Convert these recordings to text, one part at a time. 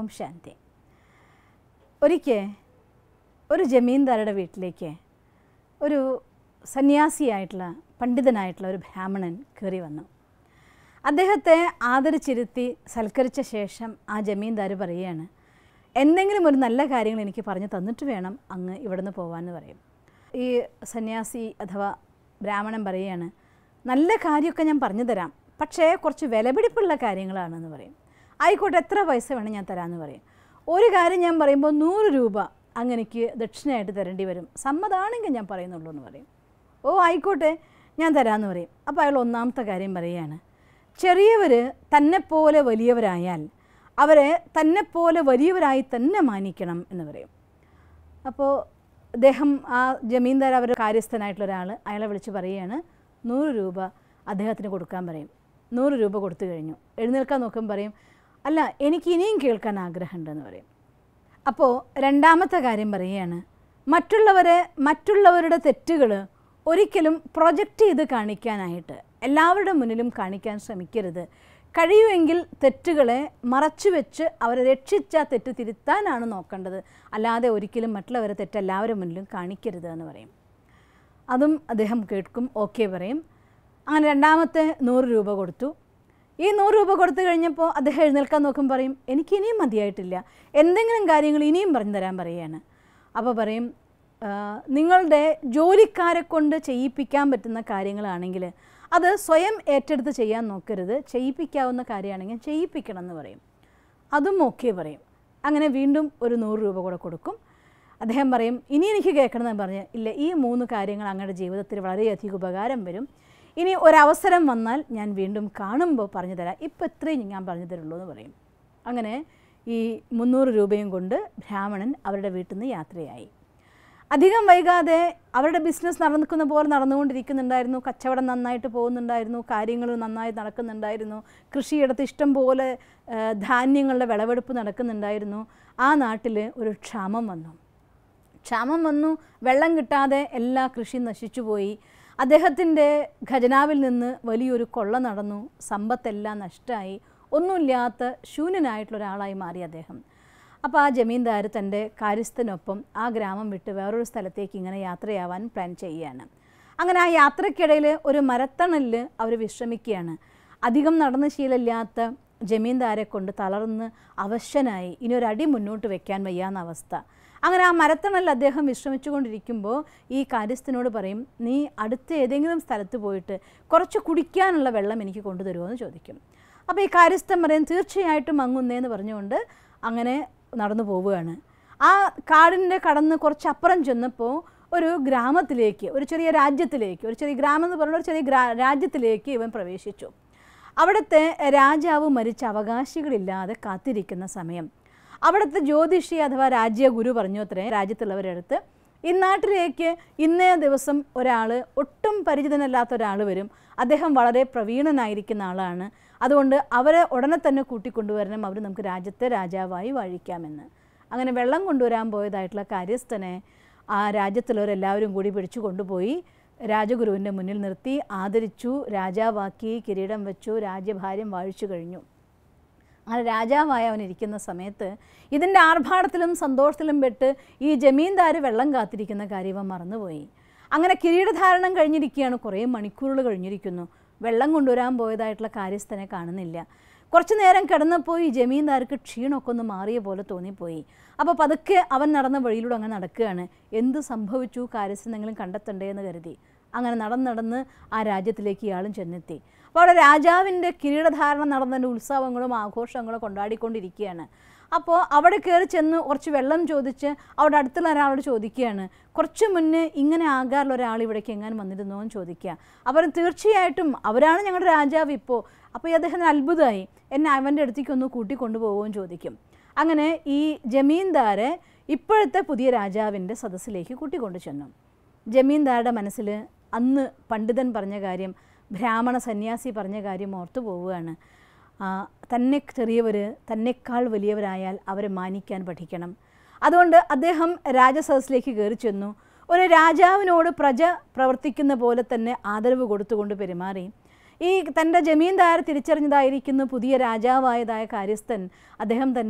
ശാന്തി ഒരിക്കൽ ഒരു ജമീന്ദാരുടെ വീട്ടിലേക്ക് ഒരു സന്യാസിയായിട്ടുള്ള പണ്ഡിതനായിട്ടുള്ള ഒരു ബ്രാഹ്മണൻ കയറി വന്നു അദ്ദേഹത്തെ ആദരിച്ചിരുത്തി സൽക്കരിച്ച ശേഷം ആ ജമീന്ദാർ പറയുകയാണ് എന്തെങ്കിലും ഒരു നല്ല കാര്യങ്ങൾ എനിക്ക് പറഞ്ഞു തന്നിട്ട് വേണം അങ്ങ് ഇവിടുന്ന് പോകാമെന്ന് പറയും ഈ സന്യാസി അഥവാ ബ്രാഹ്മണൻ പറയുകയാണ് നല്ല കാര്യമൊക്കെ ഞാൻ പറഞ്ഞു തരാം പക്ഷേ കുറച്ച് വിലപിടിപ്പുള്ള കാര്യങ്ങളാണെന്ന് പറയും ആയിക്കോട്ടെ എത്ര പൈസ വേണം ഞാൻ തരാമെന്ന് പറയും ഒരു കാര്യം ഞാൻ പറയുമ്പോൾ നൂറ് രൂപ അങ്ങനെക്ക് ദക്ഷിണയായിട്ട് തരേണ്ടി വരും സമ്മതമാണെങ്കിൽ ഞാൻ പറയുന്നുള്ളൂ എന്ന് പറയും ഓ ആയിക്കോട്ടെ ഞാൻ തരാമെന്ന് പറയും അപ്പോൾ അയാൾ ഒന്നാമത്തെ കാര്യം പറയുകയാണ് ചെറിയവർ തന്നെപ്പോലെ വലിയവരായാൽ അവരെ തന്നെപ്പോലെ വലിയവരായി തന്നെ മാനിക്കണം എന്ന് പറയും അപ്പോൾ അദ്ദേഹം ആ ജമീന്ദാർ അവരുടെ കാര്യസ്ഥനായിട്ടുള്ള ഒരാൾ അയാളെ വിളിച്ച് പറയുകയാണ് നൂറ് രൂപ അദ്ദേഹത്തിന് കൊടുക്കാൻ പറയും നൂറ് രൂപ കൊടുത്തു കഴിഞ്ഞു എഴുന്നേൽക്കാൻ നോക്കും പറയും അല്ല എനിക്ക് ഇനിയും കേൾക്കാൻ ആഗ്രഹമുണ്ടെന്ന് പറയും അപ്പോൾ രണ്ടാമത്തെ കാര്യം പറയുകയാണ് മറ്റുള്ളവരെ മറ്റുള്ളവരുടെ തെറ്റുകൾ ഒരിക്കലും പ്രൊജക്റ്റ് ചെയ്ത് കാണിക്കാനായിട്ട് എല്ലാവരുടെ മുന്നിലും കാണിക്കാൻ ശ്രമിക്കരുത് കഴിയുമെങ്കിൽ തെറ്റുകളെ മറച്ചു വെച്ച് അവരെ രക്ഷിച്ച തെറ്റ് തിരുത്താനാണ് നോക്കേണ്ടത് അല്ലാതെ ഒരിക്കലും മറ്റുള്ളവരെ തെറ്റ് എല്ലാവരുടെ മുന്നിലും കാണിക്കരുത് എന്ന് പറയും അതും അദ്ദേഹം കേൾക്കും ഓക്കെ പറയും അങ്ങനെ രണ്ടാമത്തെ നൂറ് രൂപ കൊടുത്തു ഈ നൂറ് രൂപ കൊടുത്തു കഴിഞ്ഞപ്പോൾ അദ്ദേഹം എഴുന്നേൽക്കാൻ നോക്കും പറയും എനിക്ക് ഇനിയും മതിയായിട്ടില്ല എന്തെങ്കിലും കാര്യങ്ങൾ ഇനിയും പറഞ്ഞു തരാൻ പറയുകയാണ് അപ്പോൾ പറയും "ആ, നിങ്ങളുടെ ജോലിക്കാരെ കൊണ്ട് ചെയ്യിപ്പിക്കാൻ പറ്റുന്ന കാര്യങ്ങളാണെങ്കിൽ അത് സ്വയം ഏറ്റെടുത്ത് ചെയ്യാൻ നോക്കരുത് ചെയ്യിപ്പിക്കാവുന്ന കാര്യമാണെങ്കിൽ ചെയ്യിപ്പിക്കണം എന്ന് പറയും അതും ഓക്കെ പറയും അങ്ങനെ വീണ്ടും ഒരു നൂറ് രൂപ കൂടെ കൊടുക്കും അദ്ദേഹം പറയും ഇനി എനിക്ക് കേൾക്കണമെന്ന് പറഞ്ഞ് ഇല്ല ഈ മൂന്ന് കാര്യങ്ങൾ അങ്ങയുടെ ജീവിതത്തിൽ വളരെയധികം ഉപകാരം വരും ഇനി ഒരവസരം വന്നാൽ ഞാൻ വീണ്ടും കാണുമ്പോൾ പറഞ്ഞു തരാം ഇപ്പം ഇത്രയും ഞാൻ പറഞ്ഞു തരുള്ളൂ എന്ന് പറയും അങ്ങനെ ഈ മുന്നൂറ് രൂപയും കൊണ്ട് ബ്രാഹ്മണൻ അവരുടെ വീട്ടിൽ നിന്ന് യാത്രയായി അധികം വൈകാതെ അവരുടെ ബിസിനസ് നടക്കുന്ന പോലെ നടന്നുകൊണ്ടിരിക്കുന്നുണ്ടായിരുന്നു കച്ചവടം നന്നായിട്ട് പോകുന്നുണ്ടായിരുന്നു കാര്യങ്ങൾ നന്നായി നടക്കുന്നുണ്ടായിരുന്നു കൃഷിയിടത്ത് ഇഷ്ടം പോലെ ആ, ധാന്യങ്ങളുടെ വിളവെടുപ്പ് നടക്കുന്നുണ്ടായിരുന്നു ആ നാട്ടിൽ ഒരു ക്ഷാമം വന്നു ക്ഷാമം വന്നു വെള്ളം കിട്ടാതെ എല്ലാ കൃഷിയും നശിച്ചുപോയി അദ്ദേഹത്തിൻ്റെ ഖജനാവിൽ നിന്ന് വലിയൊരു കൊള്ള നടന്നു സമ്പത്തെല്ലാം നഷ്ടമായി ഒന്നുമില്ലാത്ത ശൂന്യനായിട്ടുള്ള ഒരാളായി മാറി അദ്ദേഹം അപ്പോൾ ആ ജമീന്ദാർ തൻ്റെ കാര്യസ്ഥനൊപ്പം ആ ഗ്രാമം വിട്ട് വേറൊരു സ്ഥലത്തേക്ക് ഇങ്ങനെ യാത്രയാവാൻ പ്ലാൻ ചെയ്യുകയാണ് അങ്ങനെ ആ യാത്രക്കിടയിൽ ഒരു മരത്തണലിൽ അവർ വിശ്രമിക്കുകയാണ് അധികം നടന്ന ശീലമില്ലാത്ത ജമീന്ദാരെ കൊണ്ട് തളർന്ന് അവശനായി ഇനി ഒരു അടി മുന്നോട്ട് വെക്കാൻ വയ്യാന്ന അവസ്ഥ അങ്ങനെ ആ മരത്തണലിൽ അദ്ദേഹം വിശ്രമിച്ചുകൊണ്ടിരിക്കുമ്പോൾ ഈ കാര്യസ്ഥനോട് പറയും നീ അടുത്ത ഏതെങ്കിലും സ്ഥലത്ത് പോയിട്ട് കുറച്ച് കുടിക്കാനുള്ള വെള്ളം എനിക്ക് കൊണ്ടുതരുമോ എന്ന് ചോദിക്കും അപ്പോൾ ഈ കാര്യസ്ഥൻ പറയും തീർച്ചയായിട്ടും അങ്ങുന്നേന്ന് പറഞ്ഞുകൊണ്ട് അങ്ങനെ നടന്നു പോവുകയാണ് ആ കാടിൻ്റെ കടന്ന് കുറച്ചപ്പുറം ചെന്നപ്പോൾ ഒരു ഗ്രാമത്തിലേക്ക് ഒരു ചെറിയ രാജ്യത്തിലേക്ക് ഒരു ചെറിയ ഗ്രാമം എന്ന് പറഞ്ഞ ഒരു ചെറിയ ഗ്രാ രാജ്യത്തിലേക്ക് ഇവൻ പ്രവേശിച്ചു അവിടുത്തെ രാജാവ് മരിച്ച അവകാശികളില്ലാതെ കാത്തിരിക്കുന്ന സമയം അവിടുത്തെ ജ്യോതിഷി അഥവാ രാജ്യഗുരു പറഞ്ഞു അത്രേ രാജ്യത്തുള്ളവരുടെ അടുത്ത് ഇന്നാട്ടിലേക്ക് ഇന്നേ ദിവസം ഒരാൾ ഒട്ടും പരിചിതനല്ലാത്ത ഒരാൾ വരും അദ്ദേഹം വളരെ പ്രവീണനായിരിക്കുന്ന ആളാണ് അതുകൊണ്ട് അവരെ ഉടനെ തന്നെ കൂട്ടിക്കൊണ്ടുവരണം അവർ നമുക്ക് രാജ്യത്തെ രാജാവായി വാഴിക്കാമെന്ന് അങ്ങനെ വെള്ളം കൊണ്ടുവരാൻ പോയതായിട്ടുള്ള കാര്യസ്ഥനെ ആ രാജ്യത്തുള്ളവരെല്ലാവരും കൂടി പിടിച്ചു കൊണ്ടുപോയി രാജഗുരുവിൻ്റെ മുന്നിൽ നിർത്തി ആദരിച്ചു രാജാവാക്കി കിരീടം വെച്ചു രാജ്യഭാര്യം വാഴിച്ചു കഴിഞ്ഞു അങ്ങനെ രാജാവായി അവൻ ഇരിക്കുന്ന സമയത്ത് ഇതിൻ്റെ ആർഭാടത്തിലും സന്തോഷത്തിലും പെട്ട് ഈ ജമീന്ദാർ വെള്ളം കാത്തിരിക്കുന്ന കാര്യം അവൻ മറന്നുപോയി അങ്ങനെ കിരീടധാരണം കഴിഞ്ഞിരിക്കുകയാണ് കുറേ മണിക്കൂറുകൾ കഴിഞ്ഞിരിക്കുന്നു വെള്ളം കൊണ്ടുവരാൻ പോയതായിട്ടുള്ള കാര്യസ്ഥനെ കാണുന്നില്ല കുറച്ചു നേരം കിടന്നപ്പോൾ ഈ ജമീന്ദാർക്ക് ക്ഷീണമൊക്കെ ഒന്ന് മാറിയ പോലെ തോന്നിപ്പോയി അപ്പോൾ പതുക്കെ അവൻ നടന്ന വഴിയിലൂടെ അങ്ങനെ നടക്കുകയാണ് എന്ത് സംഭവിച്ചു കാര്യസ്ഥനെങ്കിലും കണ്ടെത്തണ്ടേ എന്ന് കരുതി അങ്ങനെ നടന്ന് നടന്ന് ആ രാജ്യത്തിലേക്ക് ഇയാളും ചെന്നെത്തി അപ്പോൾ അവിടെ രാജാവിൻ്റെ കിരീടധാരണം നടന്നതിൻ്റെ ഉത്സവങ്ങളും ആഘോഷങ്ങളും കൊണ്ടാടിക്കൊണ്ടിരിക്കുകയാണ് അപ്പോൾ അവിടെ കയറി ചെന്ന് കുറച്ച് വെള്ളം ചോദിച്ച് അവിടെ അടുത്തുള്ള ഒരാളോട് ചോദിക്കുകയാണ് കുറച്ച് മുന്നേ ഇങ്ങനെ ആകാറുള്ള ഒരാൾ ഇവിടേക്ക് എങ്ങനെ വന്നിരുന്നോ എന്ന് ചോദിക്കുക അവർ തീർച്ചയായിട്ടും അവരാണ് ഞങ്ങളുടെ രാജാവ് ഇപ്പോൾ അപ്പോൾ ഈ അദ്ദേഹത്തിന് അത്ഭുതമായി എന്നെ അവൻ്റെ അടുത്തേക്ക് ഒന്ന് കൂട്ടിക്കൊണ്ടുപോകുമെന്ന് ചോദിക്കും അങ്ങനെ ഈ ജമീന്ദാരെ ഇപ്പോഴത്തെ പുതിയ രാജാവിൻ്റെ സദസ്സിലേക്ക് കൂട്ടിക്കൊണ്ടു ചെന്നു ജമീന്ദാരുടെ മനസ്സിൽ അന്ന് പണ്ഡിതൻ പറഞ്ഞ കാര്യം ബ്രാഹ്മണ സന്യാസി പറഞ്ഞ കാര്യം ഓർത്തു പോവുകയാണ് ആ, തന്നെ ചെറിയവർ തന്നെക്കാൾ വലിയവരായാൽ അവരെ മാനിക്കാൻ പഠിക്കണം അതുകൊണ്ട് അദ്ദേഹം രാജസദസ്സിലേക്ക് കയറി ചെന്നു ഒരു രാജാവിനോട് പ്രജ പ്രവർത്തിക്കുന്ന പോലെ തന്നെ ആദരവ് കൊടുത്തുകൊണ്ട് പെരുമാറി ഈ തൻ്റെ ജമീന്ദാർ തിരിച്ചറിഞ്ഞതായിരിക്കുന്ന പുതിയ രാജാവായതായ കാര്യസ്ഥൻ അദ്ദേഹം തൻ്റെ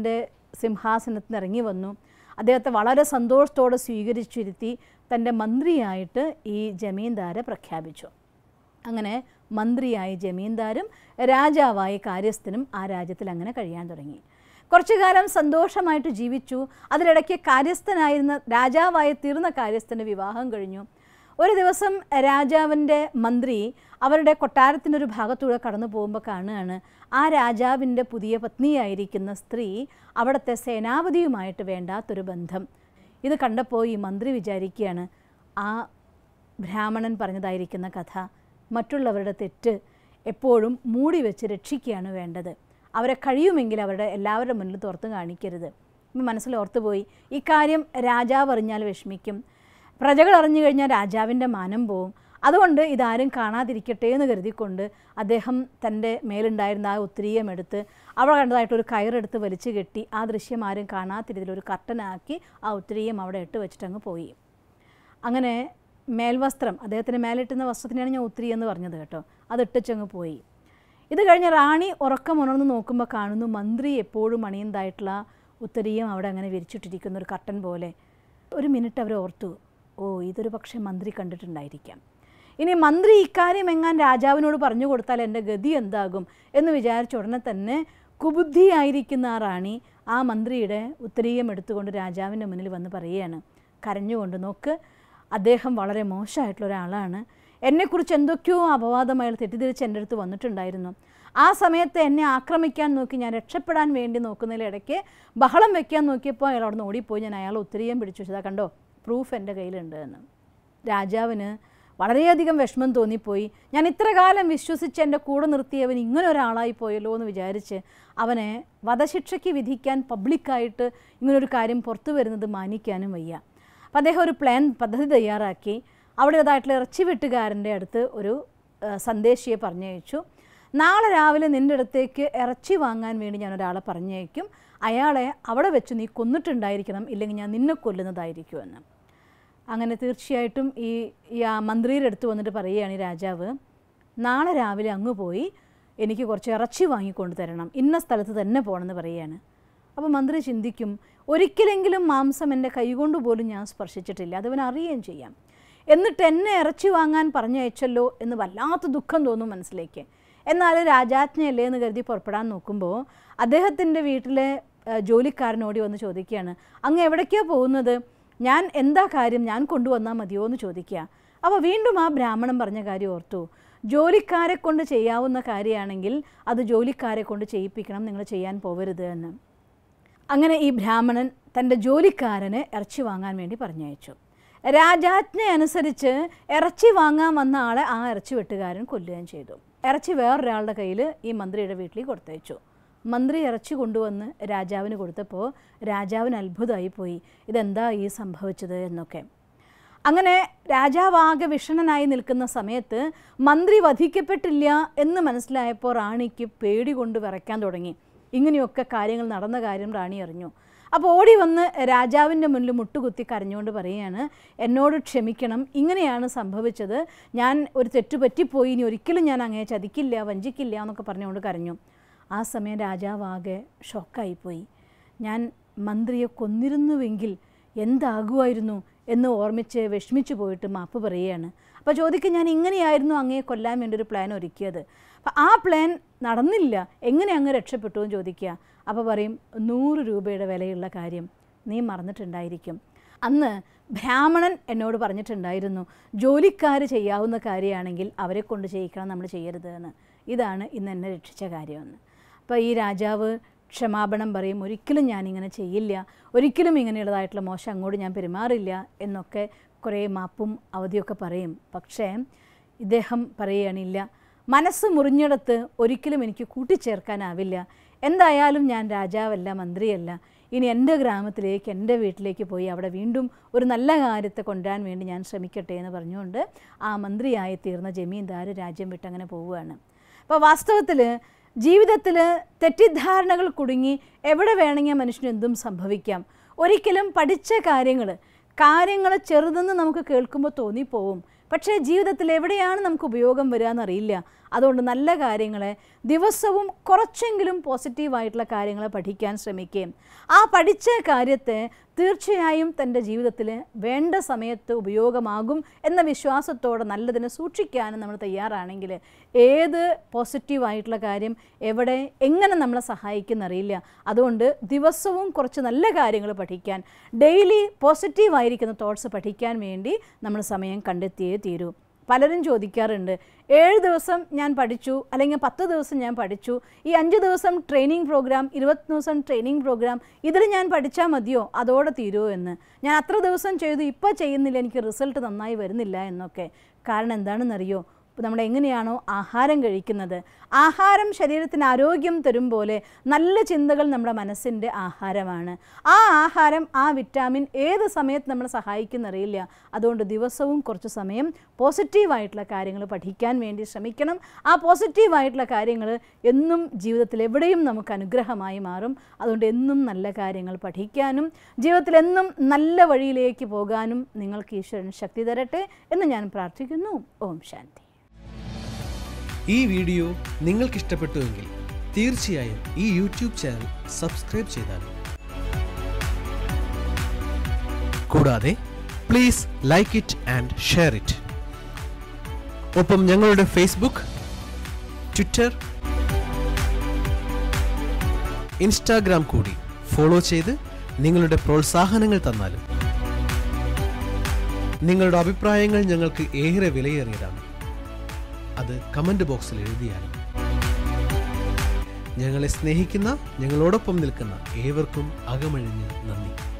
സിംഹാസനത്തിൽ നിന്ന് ഇറങ്ങി വന്നു അദ്ദേഹത്തെ വളരെ സന്തോഷത്തോടെ സ്വീകരിച്ചിരുത്തി തൻ്റെ മന്ത്രിയായിട്ട് ഈ ജമീന്ദാരെ പ്രഖ്യാപിച്ചു അങ്ങനെ മന്ത്രിയായി ജമീന്ദാരും രാജാവായി കാര്യസ്ഥനും ആ രാജ്യത്തിൽ അങ്ങനെ കഴിയാൻ തുടങ്ങി കുറച്ചു കാലം സന്തോഷമായിട്ട് ജീവിച്ചു അതിനിടയ്ക്ക് കാര്യസ്ഥനായിരുന്ന രാജാവായി തീർന്ന കാര്യസ്ഥന് വിവാഹം കഴിഞ്ഞു ഒരു ദിവസം രാജാവിൻ്റെ മന്ത്രി അവരുടെ കൊട്ടാരത്തിൻ്റെ ഒരു ഭാഗത്തൂടെ കടന്നു പോകുമ്പോൾ കാണുകയാണ് ആ രാജാവിൻ്റെ പുതിയ പത്നിയായിരിക്കുന്ന സ്ത്രീ അവിടുത്തെ സേനാപതിയുമായിട്ട് വേണ്ടാത്തൊരു ബന്ധം ഇത് കണ്ടപ്പോൾ ഈ മന്ത്രി വിചാരിക്കുകയാണ് ആ ബ്രാഹ്മണൻ പറഞ്ഞതായിരിക്കുന്ന കഥ മറ്റുള്ളവരുടെ തെറ്റ് എപ്പോഴും മൂടി വെച്ച് രക്ഷിക്കുകയാണ് വേണ്ടത് അവരെ കഴിയുമെങ്കിൽ അവരുടെ എല്ലാവരുടെ മുന്നിൽ തുറത്ത് കാണിക്കരുത് ഇപ്പം മനസ്സിൽ ഓർത്തുപോയി ഇക്കാര്യം രാജാവ് അറിഞ്ഞാൽ വിഷമിക്കും പ്രജകൾ അറിഞ്ഞു കഴിഞ്ഞാൽ രാജാവിൻ്റെ മാനം പോവും അതുകൊണ്ട് ഇതാരും കാണാതിരിക്കട്ടെ എന്ന് കരുതിക്കൊണ്ട് അദ്ദേഹം തൻ്റെ മേലുണ്ടായിരുന്ന ആ ഉത്തരീയം എടുത്ത് അവിടെ കണ്ടതായിട്ടൊരു കയറെടുത്ത് വലിച്ചു കെട്ടി ആ ദൃശ്യം ആരും കാണാത്ത രീതിയിൽ ഒരു കർട്ടനാക്കി ആ ഉത്തരീയം അവിടെ ഇട്ട് വെച്ചിട്ടങ്ങ് പോയി അങ്ങനെ മേൽവസ്ത്രം അദ്ദേഹത്തിന് മേലിട്ടുന്ന വസ്ത്രത്തിനാണ് ഞാൻ ഉത്തിരി എന്ന് പറഞ്ഞത് കേട്ടോ അതിട്ടിച്ചങ്ങ് പോയി ഇത് കഴിഞ്ഞ് റാണി ഉറക്കമുണർന്ന് നോക്കുമ്പോൾ കാണുന്നു മന്ത്രി എപ്പോഴും അണിയുന്നതായിട്ടുള്ള ഉത്തരീയം അവിടെ അങ്ങനെ വിരിച്ചിട്ടിരിക്കുന്ന ഒരു കർട്ടൻ പോലെ ഒരു മിനിറ്റ് അവർ ഓർത്തു ഓ ഇതൊരു പക്ഷേ മന്ത്രി കണ്ടിട്ടുണ്ടായിരിക്കാം ഇനി മന്ത്രി ഇക്കാര്യം എങ്ങാൻ രാജാവിനോട് പറഞ്ഞു കൊടുത്താൽ എൻ്റെ ഗതി എന്താകും എന്ന് വിചാരിച്ച ഉടനെ തന്നെ കുബുദ്ധിയായിരിക്കുന്ന ആ റാണി ആ മന്ത്രിയുടെ ഉത്തരീയം എടുത്തുകൊണ്ട് രാജാവിൻ്റെ മുന്നിൽ വന്ന് പറയുകയാണ് കരഞ്ഞുകൊണ്ട് നോക്ക് അദ്ദേഹം വളരെ മോശമായിട്ടുള്ള ഒരാളാണ് എന്നെക്കുറിച്ച് എന്തൊക്കെയോ അപവാദം അയാൾ തെറ്റിദ്ധരിച്ച് എൻ്റെ അടുത്ത് വന്നിട്ടുണ്ടായിരുന്നു ആ സമയത്ത് എന്നെ ആക്രമിക്കാൻ നോക്കി ഞാൻ രക്ഷപ്പെടാൻ വേണ്ടി നോക്കുന്നതിലിടയ്ക്ക് ബഹളം വെക്കാൻ നോക്കിയപ്പോൾ അയാൾ അവിടെ നിന്ന് ഓടിപ്പോയി ഞാൻ അയാൾ ഉത്തരീയം പിടിച്ചു വെച്ചതാ കണ്ടോ പ്രൂഫ് എൻ്റെ കയ്യിലുണ്ട് എന്ന് രാജാവിന് വളരെയധികം വിഷമം തോന്നിപ്പോയി ഞാൻ ഇത്ര കാലം വിശ്വസിച്ച് എൻ്റെ കൂടെ നിർത്തിയവൻ ഇങ്ങനെ ഒരാളായി പോയല്ലോ എന്ന് വിചാരിച്ച് അവനെ വധശിക്ഷയ്ക്ക് വിധിക്കാൻ പബ്ലിക്കായിട്ട് ഇങ്ങനൊരു കാര്യം പുറത്തു വരുന്നത് മാനിക്കാനും വയ്യ അപ്പോൾ അദ്ദേഹം ഒരു പ്ലാൻ പദ്ധതി തയ്യാറാക്കി അവിടേതായിട്ടുള്ള ഇറച്ചി വെട്ടുകാരൻ്റെ അടുത്ത് ഒരു ആ, സന്ദേശിയെ പറഞ്ഞയച്ചു നാളെ രാവിലെ നിൻ്റെ അടുത്തേക്ക് ഇറച്ചി വാങ്ങാൻ വേണ്ടി ഞാൻ ഒരാളെ പറഞ്ഞയക്കും അയാളെ അവിടെ വെച്ച് നീ കൊന്നിട്ടുണ്ടായിരിക്കണം ഇല്ലെങ്കിൽ ഞാൻ നിന്നെ കൊല്ലുന്നതായിരിക്കുമെന്ന് അങ്ങനെ തീർച്ചയായിട്ടും ഈ ഈ ആ മന്ത്രിയുടെ അടുത്ത് വന്നിട്ട് പറയുകയാണ് ഈ രാജാവ് നാളെ രാവിലെ അങ്ങ് പോയി എനിക്ക് കുറച്ച് ഇറച്ചി വാങ്ങിക്കൊണ്ട് തരണം ഇന്ന സ്ഥലത്ത് തന്നെ പോകണമെന്ന് പറയുകയാണ് അപ്പോൾ മന്ത്രി ചിന്തിക്കും ഒരിക്കലെങ്കിലും മാംസം എൻ്റെ കൈകൊണ്ട് പോലും ഞാൻ സ്പർശിച്ചിട്ടില്ല അതവൻ അറിയുകയും ചെയ്യാം എന്നിട്ട് എന്നെ ഇറച്ചി വാങ്ങാൻ പറഞ്ഞയച്ചല്ലോ എന്ന് വല്ലാത്ത ദുഃഖം തോന്നും മനസ്സിലേക്ക് എന്നാൽ രാജാജ്ഞയല്ലേ എന്ന് കരുതി പുറപ്പെടാൻ നോക്കുമ്പോൾ അദ്ദേഹത്തിൻ്റെ വീട്ടിലെ ആ, ജോലിക്കാരനോടി വന്ന് ചോദിക്കുകയാണ് അങ്ങ് എവിടേക്കാണ് പോകുന്നത് ഞാൻ എന്താ കാര്യം ഞാൻ കൊണ്ടുവന്നാൽ മതിയോ എന്ന് ചോദിക്കുക അപ്പോൾ വീണ്ടും ആ ബ്രാഹ്മണൻ പറഞ്ഞ കാര്യം ഓർത്തു ജോലിക്കാരെ കൊണ്ട് ചെയ്യാവുന്ന കാര്യമാണെങ്കിൽ അത് ജോലിക്കാരെ കൊണ്ട് ചെയ്യിപ്പിക്കണം നിങ്ങൾ ചെയ്യാൻ പോവരുത് എന്ന് അങ്ങനെ ഈ ബ്രാഹ്മണൻ തൻ്റെ ജോലിക്കാരന് ഇറച്ചി വാങ്ങാൻ വേണ്ടി പറഞ്ഞയച്ചു രാജാജ്ഞ അനുസരിച്ച് ഇറച്ചി വാങ്ങാൻ വന്ന ആളെ ആ ഇറച്ചി വെട്ടുകാരൻ കൊല്ലുകയും ചെയ്തു ഇറച്ചി വേറൊരാളുടെ കയ്യിൽ ഈ മന്ത്രിയുടെ വീട്ടിൽ കൊടുത്തയച്ചു മന്ത്രി ഇറച്ചി കൊണ്ടുവന്ന് രാജാവിന് കൊടുത്തപ്പോൾ രാജാവിന് അത്ഭുതമായി പോയി ഇതെന്താ ഈ സംഭവിച്ചത് എന്നൊക്കെ അങ്ങനെ രാജാവാകെ വിഷണനായി നിൽക്കുന്ന സമയത്ത് മന്ത്രി വധിക്കപ്പെട്ടില്ല എന്ന് മനസ്സിലായപ്പോൾ റാണിക്ക് പേടി കൊണ്ട് വിറയ്ക്കാൻ തുടങ്ങി ഇങ്ങനെയൊക്കെ കാര്യങ്ങൾ നടന്ന കാര്യം റാണി അറിഞ്ഞു അപ്പോൾ ഓടി വന്ന് രാജാവിൻ്റെ മുന്നിൽ മുട്ടുകുത്തി കരഞ്ഞുകൊണ്ട് പറയുകയാണ് എന്നോട് ക്ഷമിക്കണം ഇങ്ങനെയാണ് സംഭവിച്ചത് ഞാൻ ഒരു തെറ്റ് പറ്റിപ്പോയി ഇനി ഒരിക്കലും ഞാൻ അങ്ങേ ചതിക്കില്ല വഞ്ചിക്കില്ല എന്നൊക്കെ പറഞ്ഞുകൊണ്ട് കരഞ്ഞു ആ സമയം രാജാവാകെ ഷോക്കായിപ്പോയി ഞാൻ മന്ത്രിയെ കൊന്നിരുന്നുവെങ്കിൽ എന്താകുമായിരുന്നു എന്ന് ഓർമ്മിച്ച് വിഷമിച്ചു പോയിട്ട് മാപ്പ് പറയുകയാണ് അപ്പോൾ ചോദിക്കും ഞാൻ ഇങ്ങനെയായിരുന്നു അങ്ങയെ കൊല്ലാൻ വേണ്ടി ഒരു പ്ലാൻ ഒരുക്കിയത് അപ്പോൾ ആ പ്ലാൻ നടന്നില്ല എങ്ങനെ അങ്ങ് രക്ഷപ്പെട്ടു എന്ന് ചോദിക്കുക അപ്പോൾ പറയും നൂറ് രൂപയുടെ വിലയുള്ള കാര്യം നീ മറന്നിട്ടുണ്ടായിരിക്കും അന്ന് ബ്രാഹ്മണൻ എന്നോട് പറഞ്ഞിട്ടുണ്ടായിരുന്നു ജോലിക്കാർ ചെയ്യാവുന്ന കാര്യമാണെങ്കിൽ അവരെ കൊണ്ട് ചെയ്യിക്കണം നമ്മൾ ചെയ്യരുത് എന്ന് ഇതാണ് ഇന്ന് എന്നെ രക്ഷിച്ച കാര്യമെന്ന് അപ്പോൾ ഈ രാജാവ് ക്ഷമാപണം പറയും ഒരിക്കലും ഞാനിങ്ങനെ ചെയ്യില്ല ഒരിക്കലും ഇങ്ങനെയുള്ളതായിട്ടുള്ള മോശം അങ്ങോട്ട് ഞാൻ പെരുമാറില്ല എന്നൊക്കെ കുറേ മാപ്പും അവധിയൊക്കെ പറയും പക്ഷേ ഇദ്ദേഹം പറയുകയാണില്ല മനസ്സ് മുറിഞ്ഞിടത്ത് ഒരിക്കലും എനിക്ക് കൂട്ടിച്ചേർക്കാനാവില്ല എന്തായാലും ഞാൻ രാജാവല്ല മന്ത്രിയല്ല ഇനി എൻ്റെ ഗ്രാമത്തിലേക്ക് എൻ്റെ വീട്ടിലേക്ക് പോയി അവിടെ വീണ്ടും ഒരു നല്ല കാര്യത്തെ കൊണ്ടുവരാൻ വേണ്ടി ഞാൻ ശ്രമിക്കട്ടെ എന്ന് പറഞ്ഞുകൊണ്ട് ആ മന്ത്രിയായി തീർന്ന ജമീന്ദാർ രാജ്യം വിട്ടങ്ങനെ പോവുകയാണ് അപ്പോൾ വാസ്തവത്തിൽ ജീവിതത്തിൽ തെറ്റിദ്ധാരണകൾ കുടുങ്ങി എവിടെ വേണമെങ്കിൽ മനുഷ്യന് എന്തും സംഭവിക്കാം ഒരിക്കലും പഠിച്ച കാര്യങ്ങൾ കാര്യങ്ങൾ ചെറുതെന്ന് നമുക്ക് കേൾക്കുമ്പോൾ തോന്നിപ്പോവും പക്ഷേ ജീവിതത്തിൽ എവിടെയാണ് നമുക്ക് ഉപയോഗം വരിക എന്നറിയില്ല അതുകൊണ്ട് നല്ല കാര്യങ്ങളെ ദിവസവും കുറച്ചെങ്കിലും പോസിറ്റീവായിട്ടുള്ള കാര്യങ്ങൾ പഠിക്കാൻ ശ്രമിക്കുകയും ആ പഠിച്ച കാര്യത്തെ തീർച്ചയായും തൻ്റെ ജീവിതത്തിൽ വേണ്ട സമയത്ത് ഉപയോഗമാകും എന്ന വിശ്വാസത്തോടെ നല്ലതിനെ സൂക്ഷിക്കാനും നമ്മൾ തയ്യാറാണെങ്കിൽ ഏത് പോസിറ്റീവായിട്ടുള്ള കാര്യം എവിടെ എങ്ങനെ നമ്മളെ സഹായിക്കുന്നറിയില്ല അതുകൊണ്ട് ദിവസവും കുറച്ച് നല്ല കാര്യങ്ങൾ പഠിക്കാൻ ഡെയിലി പോസിറ്റീവായിരിക്കുന്ന തോട്ട്സ് പഠിക്കാൻ വേണ്ടി നമ്മൾ സമയം കണ്ടെത്തിയേ തീരൂ പലരും ചോദിക്കാറുണ്ട് ഏഴ് ദിവസം ഞാൻ പഠിച്ചു അല്ലെങ്കിൽ പത്ത് ദിവസം ഞാൻ പഠിച്ചു ഈ അഞ്ച് ദിവസം ട്രെയിനിങ് പ്രോഗ്രാം ഇരുപത്തി ദിവസം ട്രെയിനിങ് പ്രോഗ്രാം ഇതിൽ ഞാൻ പഠിച്ചാൽ മതിയോ അതോടെ തീരുമോ എന്ന് ഞാൻ അത്ര ദിവസം ചെയ്തു ഇപ്പോൾ ചെയ്യുന്നില്ല എനിക്ക് റിസൾട്ട് നന്നായി വരുന്നില്ല എന്നൊക്കെ കാരണം എന്താണെന്നറിയോ നമ്മൾ എങ്ങനെയാണോ ആഹാരം കഴിക്കുന്നത് ആഹാരം ശരീരത്തിന് ആരോഗ്യം തരും പോലെ നല്ല ചിന്തകൾ നമ്മുടെ മനസ്സിൻ്റെ ആഹാരമാണ് ആ ആഹാരം ആ വിറ്റാമിൻ ഏത് സമയത്ത് നമ്മളെ സഹായിക്കുന്നറിയില്ല അതുകൊണ്ട് ദിവസവും കുറച്ച് സമയം പോസിറ്റീവായിട്ടുള്ള കാര്യങ്ങൾ പഠിക്കാൻ വേണ്ടി ശ്രമിക്കണം ആ പോസിറ്റീവായിട്ടുള്ള കാര്യങ്ങൾ എന്നും ജീവിതത്തിൽ എവിടെയും നമുക്ക് അനുഗ്രഹമായി മാറും അതുകൊണ്ട് എന്നും നല്ല കാര്യങ്ങൾ പഠിക്കാനും ജീവിതത്തിൽ എന്നും നല്ല വഴിയിലേക്ക് പോകാനും നിങ്ങൾക്ക് ഈശ്വരൻ ശക്തി തരട്ടെ എന്ന് ഞാൻ പ്രാർത്ഥിക്കുന്നു ഓം ശാന്തി ഈ വീഡിയോ നിങ്ങൾക്ക് ഇഷ്ടപ്പെട്ടുവെങ്കിൽ തീർച്ചയായും ഈ യൂട്യൂബ് ചാനൽ സബ്സ്ക്രൈബ് ചെയ്താലും കൂടാതെ please like it and share it ഒപ്പം ഞങ്ങളുടെ ഫേസ്ബുക്ക് ട്വിറ്റർ ഇൻസ്റ്റാഗ്രാം കൂടി ഫോളോ ചെയ്ത് നിങ്ങളുടെ പ്രോത്സാഹനങ്ങൾ തന്നാലും നിങ്ങളുടെ അഭിപ്രായങ്ങൾ ഞങ്ങൾക്ക് ഏറെ വിലയേറിയതാണ് അത് കമന്റ് ബോക്സിൽ എഴുതിയാലും ഞങ്ങളെ സ്നേഹിക്കുന്ന ഞങ്ങളോടൊപ്പം നിൽക്കുന്ന ഏവർക്കും അകമഴിഞ്ഞ് നന്ദി